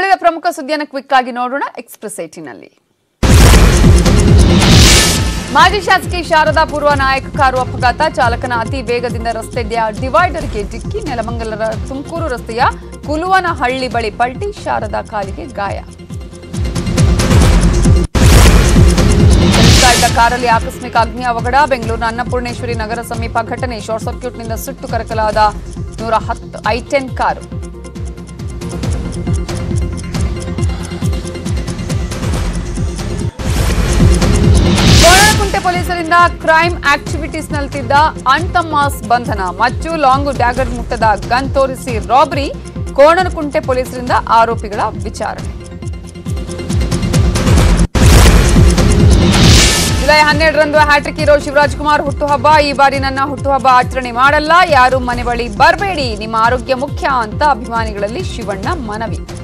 ಉಳಿದ ಪ್ರಮುಖ ಸುದ್ದಿಯನ್ನು ಕ್ವಿಕ್ ಆಗಿ ನೋಡೋಣ ಎಕ್ಸ್ಪ್ರೆಸ್ ಏಟಿನಲ್ಲಿ ಮಾಜಿ ಶಾಸಕಿ ಶಾರದಾ ಪೂರ್ವ ನಾಯಕ ಕಾರು ಅಪಘಾತ ಚಾಲಕನ ಅತಿ ವೇಗದಿಂದ ರಸ್ತೆಯ ಡಿವೈಡರ್ಗೆ ಡಿಕ್ಕಿ ನೆಲಮಂಗಲರ ತುಮಕೂರು ರಸ್ತೆಯ ಕುಲುವನಹಳ್ಳಿ ಬಳಿ ಪಲ್ಟಿ ಶಾರದಾ ಕಾಲಿಗೆ ಗಾಯ ಚಲಿಸ್ತಾ ಇದ್ದ ಕಾರಲ್ಲಿ ಆಕಸ್ಮಿಕ ಅಗ್ನಿ ಅವಘಡ ಬೆಂಗಳೂರಿನ ಅನ್ನಪೂರ್ಣೇಶ್ವರಿ ನಗರ ಸಮೀಪ ಘಟನೆ ಶಾರ್ಟ್ ಸರ್ಕ್ಯೂಟ್ನಿಂದ ಸುಟ್ಟು ಕರಕಲಾದ ನೂರ ಹತ್ತು ಐಟೆನ್ ಕಾರು ಕೋಣನಕುಂಟೆ ಪೊಲೀಸರಿಂದ ಕ್ರೈಮ್ ಆಕ್ಟಿವಿಟೀಸ್ ನಲ್ತಿದ್ದ ಅಣ್ತಮ್ಮಾಸ್ ಬಂಧನ ಮಚ್ಚು ಲಾಂಗು ಡ್ಯಾಗರ್ ಮುಟ್ಟದ ಗನ್ ತೋರಿಸಿ ರಾಬರಿ ಕೋಣನಕುಂಟೆ ಪೊಲೀಸರಿಂದ ಆರೋಪಿಗಳ ವಿಚಾರಣೆ ಜುಲೈ ಹನ್ನೆರಡರಂದು ಹ್ಯಾಟ್ರಿಕ್ ಹೀರೋ ಶಿವರಾಜ್ ಕುಮಾರ್ ಹುಟ್ಟುಹಬ್ಬ ಈ ಬಾರಿ ನನ್ನ ಹುಟ್ಟುಹಬ್ಬ ಆಚರಣೆ ಮಾಡಲ್ಲ ಯಾರು ಮನೆ ಬಳಿ ಬರಬೇಡಿ ನಿಮ್ಮ ಆರೋಗ್ಯ ಮುಖ್ಯ ಅಂತ ಅಭಿಮಾನಿಗಳಲ್ಲಿ ಶಿವಣ್ಣ ಮನವಿ